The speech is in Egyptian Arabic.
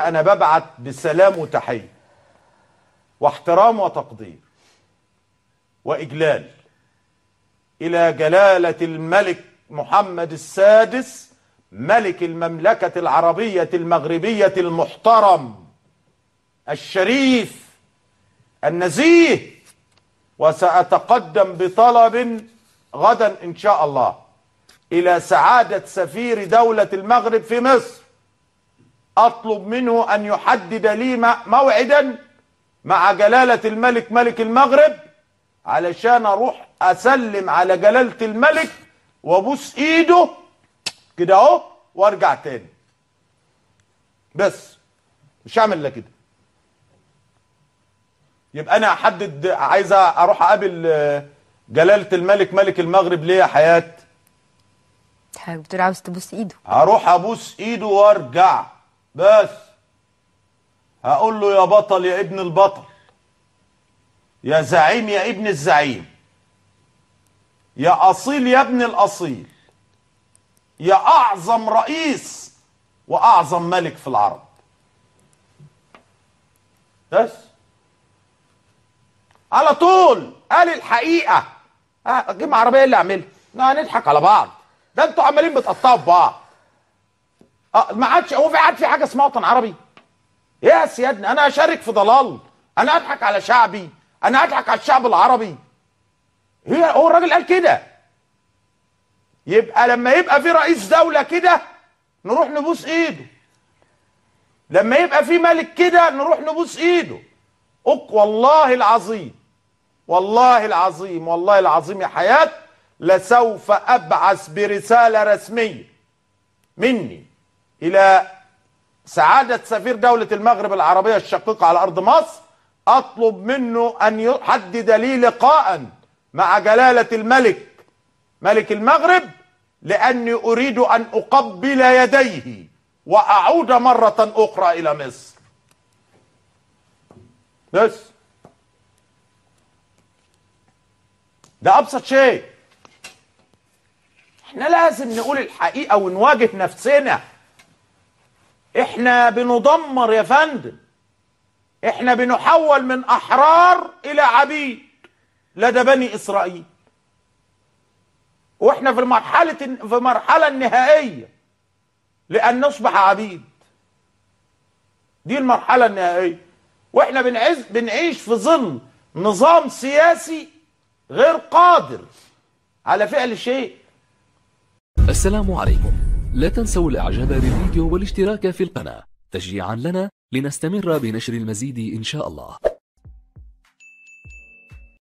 أنا ببعت بسلام وتحية واحترام وتقدير وإجلال إلى جلالة الملك محمد السادس ملك المملكة العربية المغربية المحترم الشريف النزيه وسأتقدم بطلب غدا إن شاء الله إلى سعادة سفير دولة المغرب في مصر أطلب منه أن يحدد لي موعدا مع جلالة الملك ملك المغرب علشان أروح أسلم على جلالة الملك وأبوس إيده كده أهو وأرجع تاني بس مش هعمل إلا كده يبقى أنا أحدد عايز أروح أقابل آه، جلالة الملك ملك المغرب ليه يا حياة؟ حضرتك بتقول عاوز تبوس ايده هروح ابوس ايده وارجع بس هقول له يا بطل يا ابن البطل يا زعيم يا ابن الزعيم يا اصيل يا ابن الاصيل يا اعظم رئيس واعظم ملك في العرب بس على طول قال الحقيقه اه الجمعه العربيه اللي اعملها لا نضحك على بعض ده انتوا عمالين بتقطعوا في بعض اه ما عادش هو في عاد في حاجه اسمها وطن عربي يا سيادنا انا اشارك في ضلال انا اضحك على شعبي انا اضحك على الشعب العربي هي هو الراجل قال كده يبقى لما يبقى في رئيس دوله كده نروح نبوس ايده لما يبقى في ملك كده نروح نبوس ايده أق والله العظيم والله العظيم والله العظيم يا حياة لسوف أبعث برسالة رسمية مني إلى سعادة سفير دولة المغرب العربية الشقيقة على أرض مصر أطلب منه أن يحدد لي لقاء مع جلالة الملك ملك المغرب لأني أريد أن أقبل يديه وأعود مرة أخرى إلى مصر بس ده ابسط شيء احنا لازم نقول الحقيقه ونواجه نفسنا احنا بندمر يا فندم احنا بنحول من احرار الى عبيد لدى بني اسرائيل واحنا في المرحله في المرحله النهائيه لان نصبح عبيد دي المرحله النهائيه واحنا بنعز بنعيش في ظل نظام سياسي غير قادر على فعل شيء السلام عليكم لا تنسوا الاعجاب بالفيديو والاشتراك في القناة تشجيعا لنا لنستمر بنشر المزيد ان شاء الله